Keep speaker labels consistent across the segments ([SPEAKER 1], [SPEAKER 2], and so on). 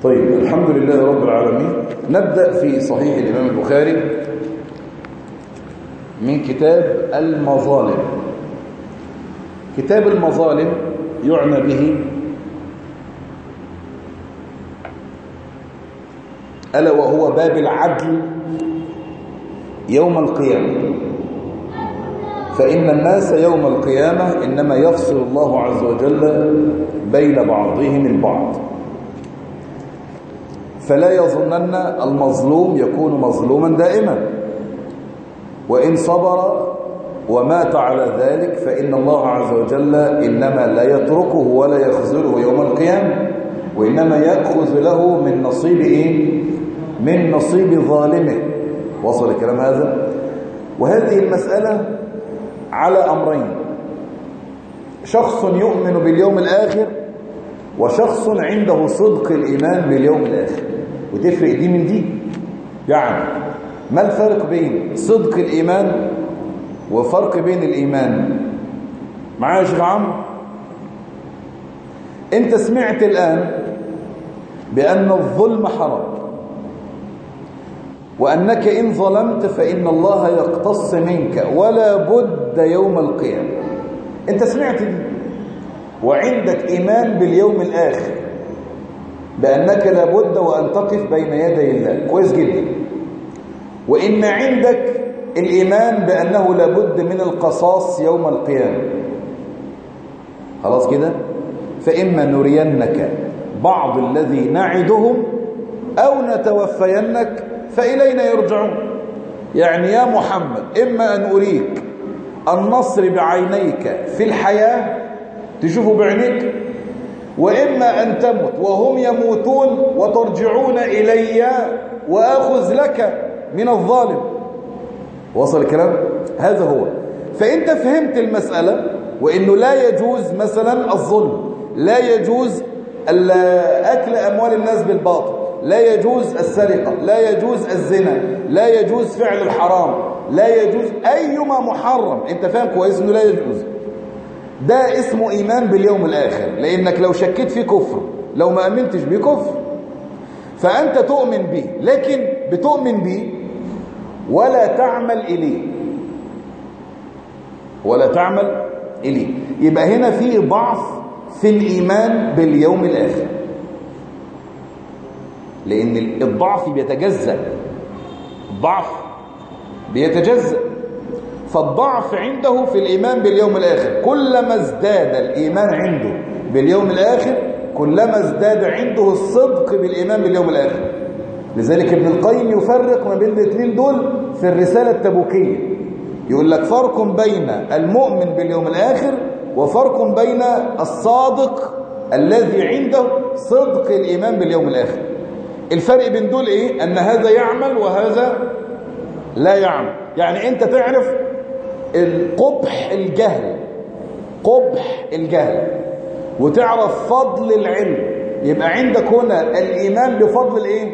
[SPEAKER 1] طيب الحمد لله رب العالمين نبدأ في صحيح الإمام البخاري من كتاب المظالم كتاب المظالم يعنى به ألا وهو باب العدل يوم القيامة فإن الناس يوم القيامة إنما يفصل الله عز وجل بين بعضهم البعض فلا يظنن المظلوم يكون مظلوما دائما وإن صبر ومات على ذلك فإن الله عز وجل إنما لا يتركه ولا يخذله يوم القيامة وإنما يأخذ له من نصيب إيه؟ من نصيب ظالمه وصل الكلام هذا وهذه المسألة على أمرين شخص يؤمن باليوم الآخر وشخص عنده صدق الإيمان باليوم الآخر وتفرق دي من دي يعني ما الفرق بين صدق الإيمان وفرق بين الإيمان معايا يا شيخ عمرو انت سمعت الآن بأن الظلم حرام وأنك إن ظلمت فإن الله يقتص منك ولا بد يوم القيامة أنت سمعت دي وعندك إيمان باليوم الآخر بأنك لابد وأن تقف بين يدي الله كويس جدا وإن عندك الإيمان بأنه لابد من القصاص يوم القيامة خلاص كده فإما نرينك بعض الذي نعدهم أو نتوفينك فإلينا يرجعون يعني يا محمد إما أن أريك النصر بعينيك في الحياة تشوفه بعينيك وإما أن تمت وهم يموتون وترجعون إلي وأخذ لك من الظالم وصل الكلام هذا هو فأنت فهمت المسألة وإنه لا يجوز مثلا الظلم لا يجوز أكل أموال الناس بالباطل لا يجوز السرقة لا يجوز الزنا لا يجوز فعل الحرام لا يجوز أيما محرم انت فاهم كويس انه لا يجوز ده اسمه إيمان باليوم الآخر لأنك لو شكيت في كفر لو ما أمنتش بيه كفر فأنت تؤمن به لكن بتؤمن به ولا تعمل إليه ولا تعمل إليه يبقى هنا في ضعف في الإيمان باليوم الآخر لأن الضعف بيتجزأ الضعف بيتجزأ فالضعف عنده في الإيمان باليوم الآخر كلما ازداد الإيمان عنده باليوم الآخر كلما ازداد عنده الصدق بالإيمان باليوم الآخر لذلك ابن القيم يفرق ما بين الاثنين دول في الرسالة التبوكية يقول لك فرق بين المؤمن باليوم الآخر وفرق بين الصادق الذي عنده صدق الإيمان باليوم الآخر الفرق بين دول ايه ان هذا يعمل وهذا لا يعمل يعني انت تعرف القبح الجهل قبح الجهل وتعرف فضل العلم يبقى عندك هنا الايمان بفضل الايه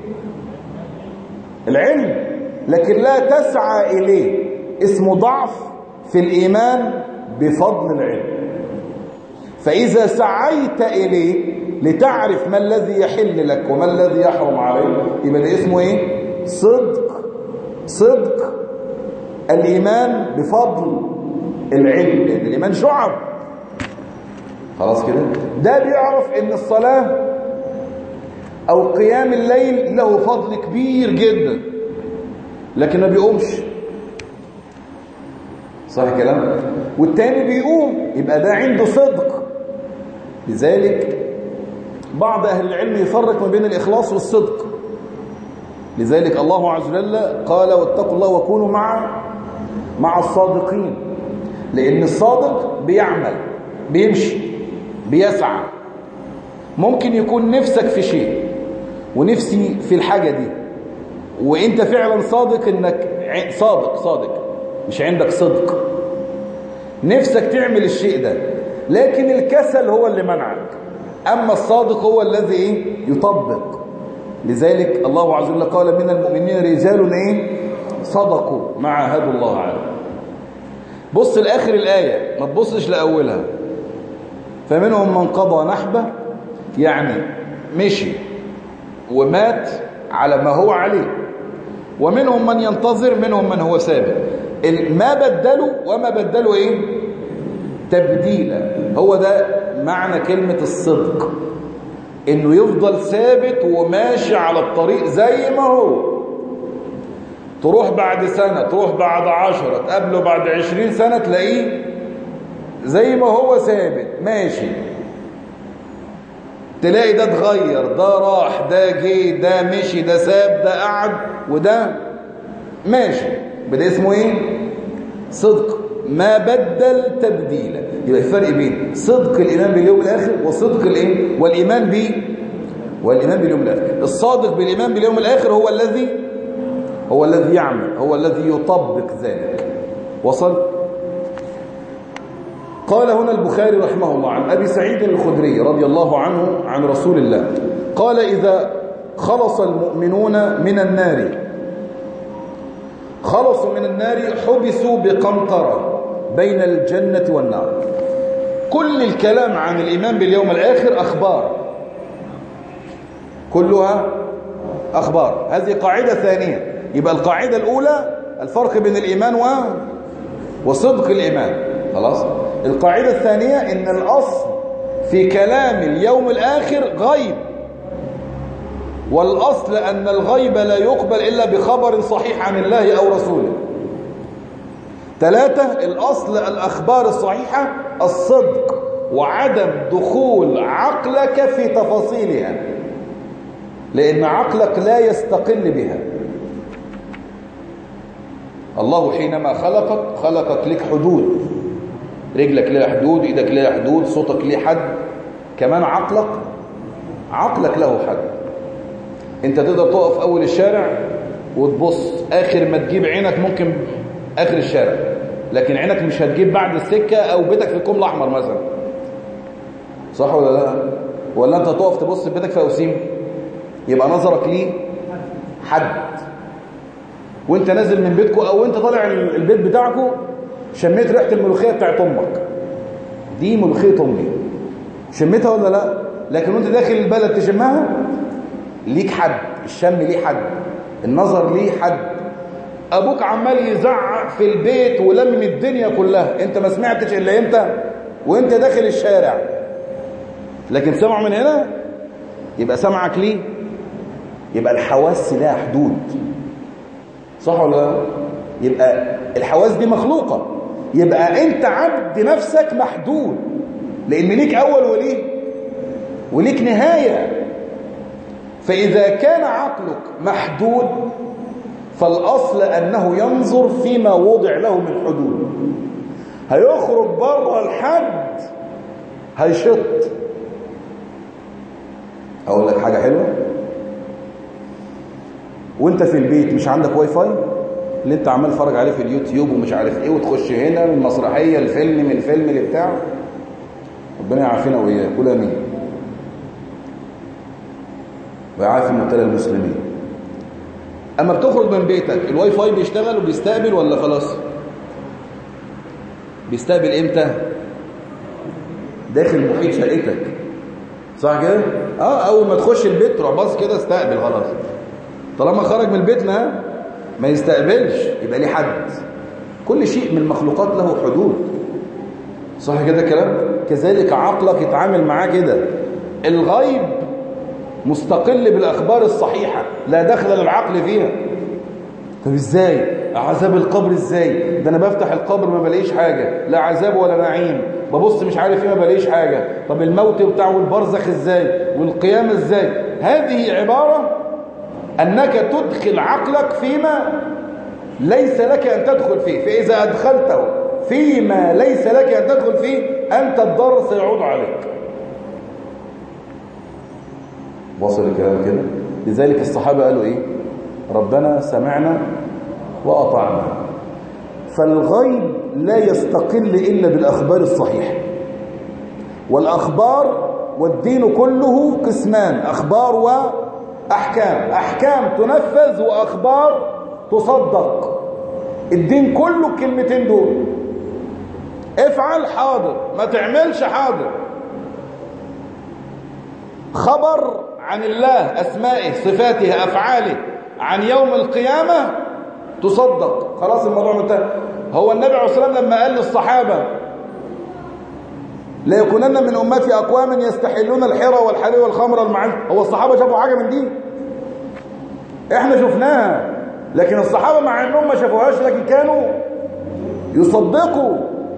[SPEAKER 1] العلم لكن لا تسعى اليه اسمه ضعف في الايمان بفضل العلم فاذا سعيت اليه لتعرف ما الذي يحل لك وما الذي يحرم عليك يبقى ده اسمه ايه صدق صدق الايمان بفضل العلم لان الايمان شعب خلاص كده ده بيعرف ان الصلاه او قيام الليل له فضل كبير جدا لكن ما بيقومش صح كلام والتاني بيقوم يبقى ده عنده صدق لذلك بعض أهل العلم يفرق ما بين الإخلاص والصدق لذلك الله عز وجل قال واتقوا الله وكونوا مع مع الصادقين لأن الصادق بيعمل بيمشي بيسعى ممكن يكون نفسك في شيء ونفسي في الحاجة دي وانت فعلا صادق انك صادق صادق مش عندك صدق نفسك تعمل الشيء ده لكن الكسل هو اللي منعك أما الصادق هو الذي إيه؟ يطبق لذلك الله عز وجل قال من المؤمنين رجال إيه؟ صدقوا ما عاهدوا الله عليه بص لآخر الآية ما تبصش لأولها فمنهم من قضى نحبه يعني مشي ومات على ما هو عليه ومنهم من ينتظر منهم من هو ثابت ما بدلوا وما بدلوا ايه تبديلا هو ده معنى كلمة الصدق انه يفضل ثابت وماشي على الطريق زي ما هو تروح بعد سنة تروح بعد عشرة تقابله بعد عشرين سنة تلاقيه زي ما هو ثابت ماشي تلاقي ده اتغير ده راح ده جه ده مشي ده ساب ده قعد وده ماشي بده اسمه ايه صدق ما بدل تبديلا يبقى الفرق بين صدق الايمان باليوم الاخر وصدق الايه والايمان به والايمان باليوم الاخر الصادق بالايمان باليوم الاخر هو الذي هو الذي يعمل هو الذي يطبق ذلك وصل قال هنا البخاري رحمه الله عن أبي سعيد الخدري رضي الله عنه عن رسول الله قال إذا خلص المؤمنون من النار خلصوا من النار حبسوا بقنطرة بين الجنة والنار كل الكلام عن الإيمان باليوم الآخر أخبار كلها أخبار هذه قاعدة ثانية يبقى القاعدة الأولى الفرق بين الإيمان و... وصدق الإيمان خلاص القاعدة الثانية ان الاصل في كلام اليوم الاخر غيب والاصل ان الغيب لا يقبل الا بخبر صحيح عن الله او رسوله ثلاثة الاصل الاخبار الصحيحة الصدق وعدم دخول عقلك في تفاصيلها لان عقلك لا يستقل بها الله حينما خلقك خلقك لك حدود رجلك لها حدود ايدك لها حدود صوتك ليه حد كمان عقلك عقلك له حد انت تقدر تقف اول الشارع وتبص اخر ما تجيب عينك ممكن اخر الشارع لكن عينك مش هتجيب بعد السكة او بيتك في الكوم الاحمر مثلا صح ولا لا ولا انت تقف تبص في بيتك في اوسيم يبقى نظرك ليه حد وانت نازل من بيتكم او انت طالع البيت بتاعكم شميت ريحه الملوخيه بتاعت امك دي ملوخيه امي شميتها ولا لا لكن وانت داخل البلد تشمها ليك حد الشم ليه حد النظر ليه حد ابوك عمال يزعق في البيت ولمم الدنيا كلها انت ما سمعتش الا امتى وانت داخل الشارع لكن سمع من هنا يبقى سمعك ليه يبقى الحواس لها حدود صح ولا لا يبقى الحواس دي مخلوقه يبقى انت عبد نفسك محدود لان ليك اول وليه وليك نهايه فاذا كان عقلك محدود فالاصل انه ينظر فيما وضع له من حدود هيخرج بره الحد هيشط اقول لك حاجه حلوه وانت في البيت مش عندك واي فاي اللي انت عمال تتفرج عليه في اليوتيوب ومش عارف ايه وتخش هنا من المسرحيه الفيلم من الفيلم اللي بتاعه ربنا يعافينا واياه كل امين ويعافي مبتلى المسلمين اما بتخرج من بيتك الواي فاي بيشتغل وبيستقبل ولا خلاص بيستقبل امتى داخل محيط شقتك صح كده اه اول ما تخش البيت تروح باص كده استقبل خلاص طالما خرج من بيتنا ما يستقبلش يبقى ليه حد كل شيء من المخلوقات له حدود صح كده الكلام كذلك عقلك يتعامل معاه كده الغيب مستقل بالأخبار الصحيحة لا دخل للعقل فيها طب ازاي عذاب القبر ازاي ده انا بفتح القبر ما بلاقيش حاجة لا عذاب ولا نعيم ببص مش عارف ايه ما بلاقيش حاجة طب الموت بتاعه البرزخ ازاي والقيامة ازاي هذه عبارة أنك تدخل عقلك فيما ليس لك أن تدخل فيه فإذا أدخلته فيما ليس لك أن تدخل فيه أنت الضر سيعود عليك وصل الكلام كده لذلك الصحابة قالوا إيه ربنا سمعنا وأطعنا فالغيب لا يستقل إلا بالأخبار الصحيحة والأخبار والدين كله قسمان أخبار وأحكام أحكام تنفذ وأخبار تصدق الدين كله الكلمتين دول افعل حاضر ما تعملش حاضر خبر عن الله أسمائه صفاته أفعاله عن يوم القيامة تصدق خلاص الموضوع انتهى هو النبي عليه الصلاة والسلام لما قال للصحابة لا يكونن من أمتي أقوام يستحلون الحرى والحرير والخمر والمعز هو الصحابة شافوا حاجة من دي احنا شفناها لكن الصحابة مع انهم ما شافوهاش لكن كانوا يصدقوا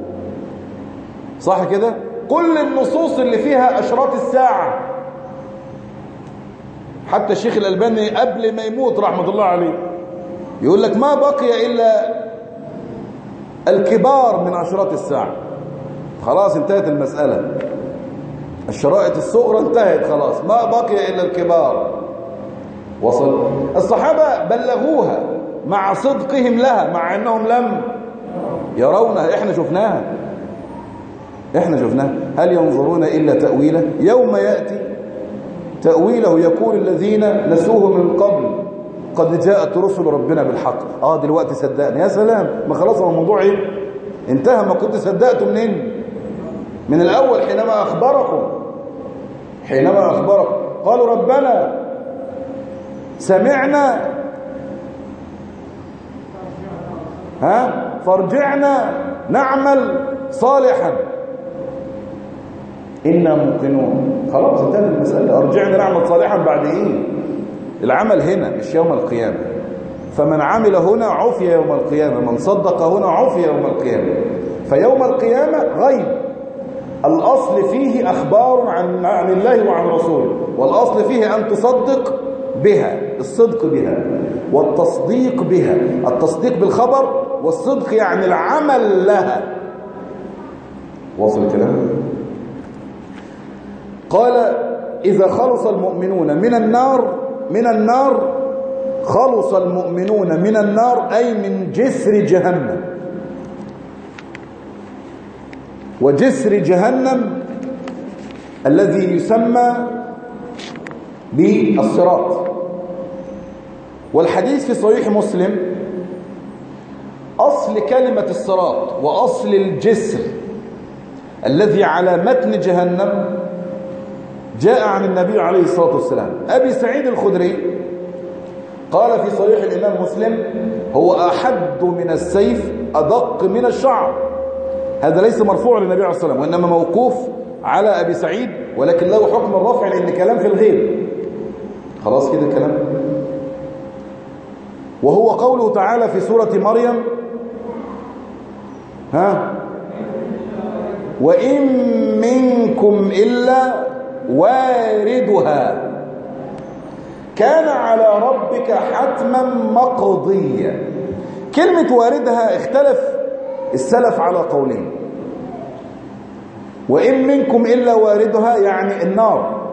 [SPEAKER 1] صح كده كل النصوص اللي فيها أشراط الساعة حتى الشيخ الألباني قبل ما يموت رحمة الله عليه يقول لك ما بقي إلا الكبار من أشراط الساعة خلاص انتهت المسألة الشرائط الصغرى انتهت خلاص ما بقي إلا الكبار وصل الصحابة بلغوها مع صدقهم لها مع أنهم لم يرونها احنا شفناها احنا شفناها هل ينظرون إلا تأويله يوم يأتي تأويله يقول الذين نسوه من قبل قد جاءت رسل ربنا بالحق اه دلوقتي صدقني يا سلام ما خلاص الموضوع ايه انتهى ما كنت صدقته منين من الاول حينما اخبركم حينما اخبركم قالوا ربنا سمعنا ها فارجعنا نعمل صالحا إنا موقنون خلاص انتهت المسألة ارجعنا نعمل صالحا بعد إيه العمل هنا مش يوم القيامة فمن عمل هنا عفي يوم القيامة من صدق هنا عفي يوم القيامة فيوم القيامة غيب الأصل فيه أخبار عن, عن الله وعن رسوله والأصل فيه أن تصدق بها الصدق بها والتصديق بها التصديق بالخبر والصدق يعني العمل لها واصل الكلام قال إذا خلص المؤمنون من النار من النار خلص المؤمنون من النار أي من جسر جهنم وجسر جهنم الذي يسمى بالصراط والحديث في صحيح مسلم أصل كلمة الصراط وأصل الجسر الذي على متن جهنم جاء عن النبي عليه الصلاة والسلام أبي سعيد الخدري قال في صحيح الإمام مسلم هو أحد من السيف أدق من الشعر هذا ليس مرفوع للنبي عليه الصلاة والسلام وإنما موقوف على أبي سعيد ولكن له حكم الرفع لأن كلام في الغيب خلاص كده الكلام وهو قوله تعالى في سورة مريم ها وإن منكم إلا واردها كان على ربك حتما مقضيا كلمة واردها اختلف السلف على قولين وإن منكم إلا واردها يعني النار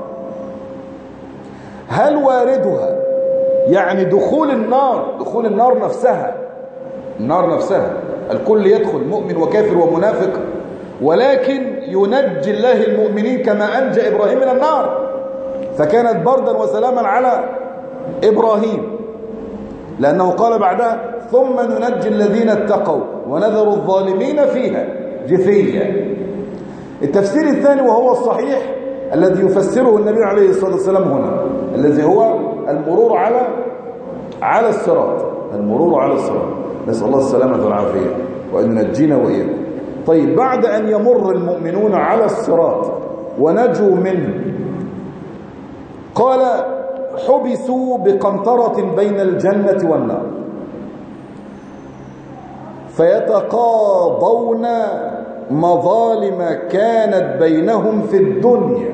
[SPEAKER 1] هل واردها يعني دخول النار دخول النار نفسها النار نفسها الكل يدخل مؤمن وكافر ومنافق ولكن ينجي الله المؤمنين كما أنجى إبراهيم من النار فكانت بردا وسلاما على إبراهيم لأنه قال بعدها ثم ننجي الذين اتقوا ونذر الظالمين فيها جثيا التفسير الثاني وهو الصحيح الذي يفسره النبي عليه الصلاة والسلام هنا الذي هو المرور على على الصراط المرور على الصراط نسأل الله السلامة والعافية وأن ننجينا وإياكم طيب بعد أن يمر المؤمنون على الصراط ونجوا منه قال حبسوا بقنطرة بين الجنة والنار فيتقاضون مظالم كانت بينهم في الدنيا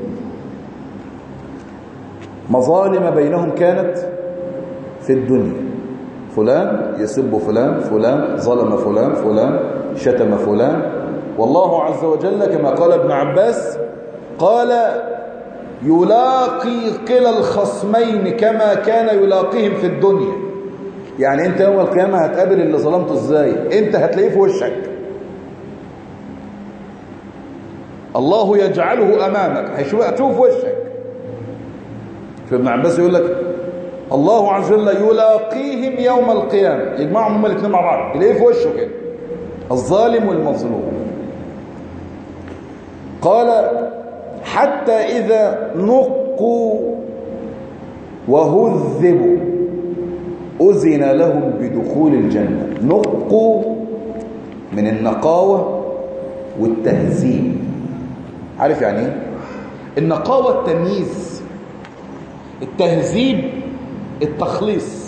[SPEAKER 1] مظالم بينهم كانت في الدنيا فلان يسب فلان فلان ظلم فلان فلان شتم فلان والله عز وجل كما قال ابن عباس قال يلاقي كلا الخصمين كما كان يلاقيهم في الدنيا يعني انت يوم القيامة هتقابل اللي ظلمته ازاي انت هتلاقيه في وشك الله يجعله امامك هتشوف وشك شوف ابن عباس يقول لك الله عز وجل يلاقيهم يوم القيامة يجمعهم هم الاثنين مع بعض يلاقيه في وشه كده الظالم والمظلوم قال حتى إذا نقوا وهذبوا أذن لهم بدخول الجنة نقوا من النقاوة والتهذيب عارف يعني ايه النقاوة التمييز التهذيب التخليص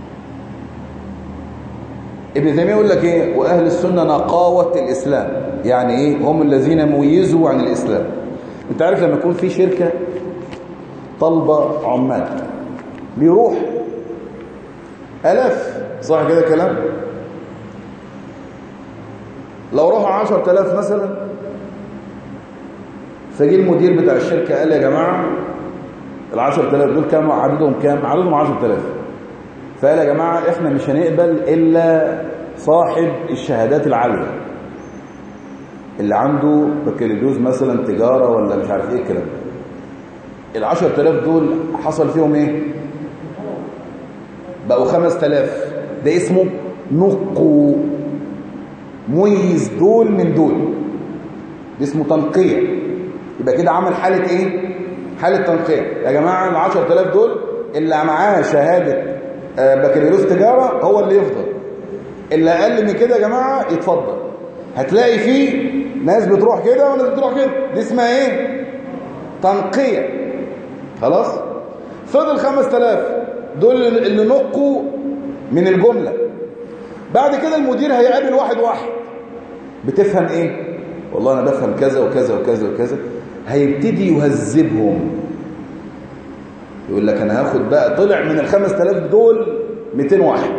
[SPEAKER 1] ابن تيميه يقول لك ايه واهل السنه نقاوه الاسلام يعني ايه هم الذين ميزوا عن الاسلام انت عارف لما يكون في شركه طالبه عمال بيروح الاف صح كده كلام لو راحوا 10000 مثلا فجي المدير بتاع الشركه قال يا جماعه ال 10000 دول كام عددهم كام عددهم 10000 فقال يا جماعة احنا مش هنقبل إلا صاحب الشهادات العالية اللي عنده بكالوريوس مثلا تجارة ولا مش عارف ايه الكلام ال 10000 دول حصل فيهم ايه بقوا 5000 ده اسمه نقو ميز دول من دول ده اسمه تنقية يبقى كده عمل حالة ايه حالة تنقية يا جماعة ال 10000 دول اللي معاه شهادة بكالوريوس تجارة هو اللي يفضل اللي أقل من كده يا جماعة يتفضل هتلاقي فيه ناس بتروح كده وناس بتروح كده دي اسمها ايه تنقية خلاص فضل 5000 دول اللي نقوا من الجملة بعد كده المدير هيقابل واحد واحد بتفهم ايه والله انا بفهم كذا وكذا وكذا وكذا هيبتدي يهذبهم يقول لك انا هاخد بقى طلع من ال 5000 دول 200 واحد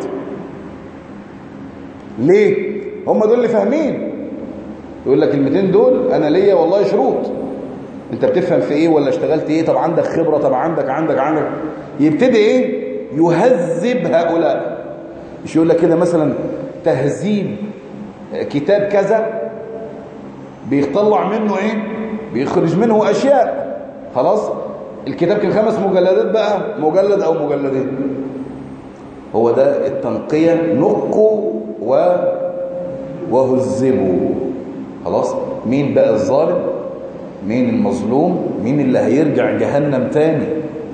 [SPEAKER 1] ليه هم دول اللي فاهمين يقول لك ال 200 دول انا ليا والله شروط انت بتفهم في ايه ولا اشتغلت ايه طب عندك خبره طب عندك عندك عندك يبتدي ايه يهذب هؤلاء مش يقول لك كده مثلا تهذيب كتاب كذا بيطلع منه ايه بيخرج منه اشياء خلاص الكتاب كان خمس مجلدات بقى مجلد او مجلدين هو ده التنقية نقوا و وهذبوا خلاص مين بقى الظالم مين المظلوم مين اللي هيرجع جهنم تاني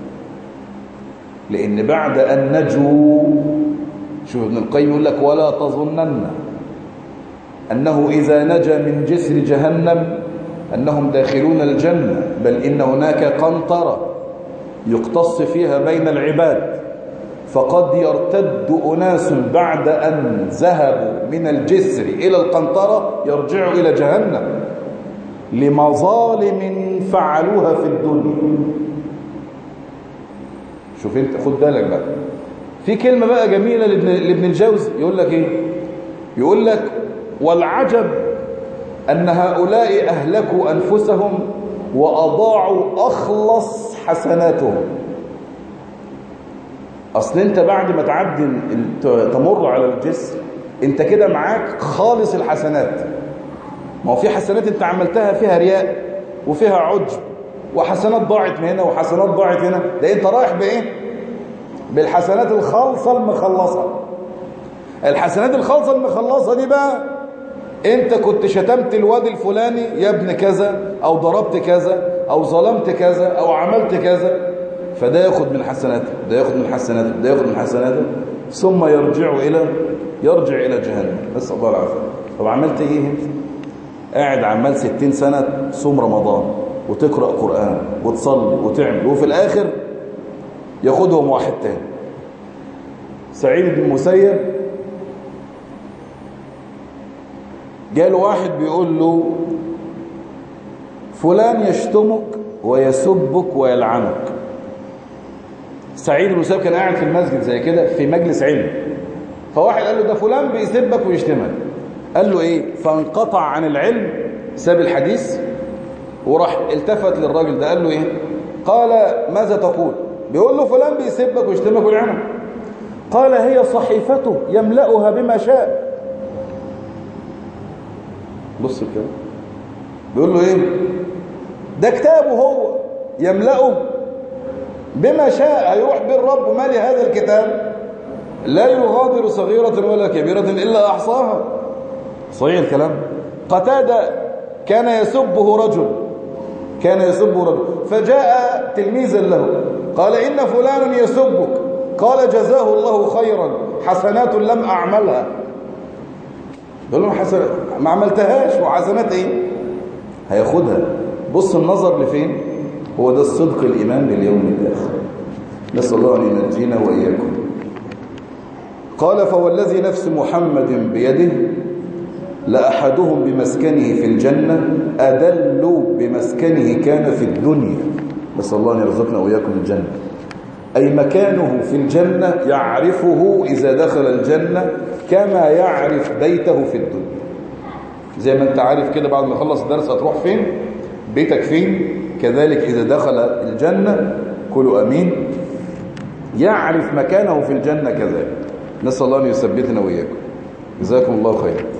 [SPEAKER 1] لان بعد ان نجوا شوف ابن القيم يقول لك ولا تظنن انه اذا نجا من جسر جهنم أنهم داخلون الجنة بل إن هناك قنطرة يقتص فيها بين العباد فقد يرتد أناس بعد أن ذهبوا من الجسر إلى القنطرة يرجعوا إلى جهنم لمظالم فعلوها في الدنيا شوف انت خد بالك بقى في كلمة بقى جميلة لابن, لابن الجوزي يقول لك ايه يقول لك والعجب أن هؤلاء أهلكوا أنفسهم وأضاعوا أخلص حسناتهم أصل أنت بعد ما تعدي تمر على الجسر أنت كده معاك خالص الحسنات ما هو في حسنات أنت عملتها فيها رياء وفيها عجب وحسنات ضاعت من هنا وحسنات ضاعت هنا ده أنت رايح بإيه بالحسنات الخالصة المخلصة الحسنات الخالصة المخلصة دي بقى انت كنت شتمت الواد الفلاني يا ابن كذا او ضربت كذا او ظلمت كذا او عملت كذا فده ياخد من حسناته ده ياخد من حسناته ده ياخد من حسناته ثم يرجع الى يرجع الى جهنم نسال الله العافيه طب عملت ايه انت قاعد عمال 60 سنه تصوم رمضان وتقرا قران وتصلي وتعمل وفي الاخر ياخدهم واحد تاني سعيد بن المسيب جاله واحد بيقول له فلان يشتمك ويسبك ويلعنك سعيد بن مسيب كان قاعد في المسجد زي كده في مجلس علم فواحد قال له ده فلان بيسبك ويشتمك قال له ايه فانقطع عن العلم ساب الحديث وراح التفت للراجل ده قال له ايه قال ماذا تقول بيقول له فلان بيسبك ويشتمك ويلعنك قال هي صحيفته يملأها بما شاء بص كده بيقول له ايه ده كتابه هو يملأه بما شاء هيروح بيه الرب ما لهذا الكتاب لا يغادر صغيرة ولا كبيرة إلا أحصاها صحيح الكلام قتادة كان يسبه رجل كان يسب رجل فجاء تلميذا له قال إن فلان يسبك قال جزاه الله خيرا حسنات لم أعملها يقول له حسن ما عملتهاش وحسنات ايه هياخدها بص النظر لفين هو ده الصدق الإيمان باليوم الآخر نسأل الله أن ينجينا وإياكم قال فوالذي نفس محمد بيده لأحدهم بمسكنه في الجنة أدل بمسكنه كان في الدنيا نسأل الله أن يرزقنا وإياكم الجنة أي مكانه في الجنة يعرفه إذا دخل الجنة كما يعرف بيته في الدنيا زي ما انت عارف كده بعد ما خلص الدرس هتروح فين بيتك فين كذلك إذا دخل الجنة كلوا أمين يعرف مكانه في الجنة كذلك نسأل الله أن يثبتنا وإياكم جزاكم الله خيرا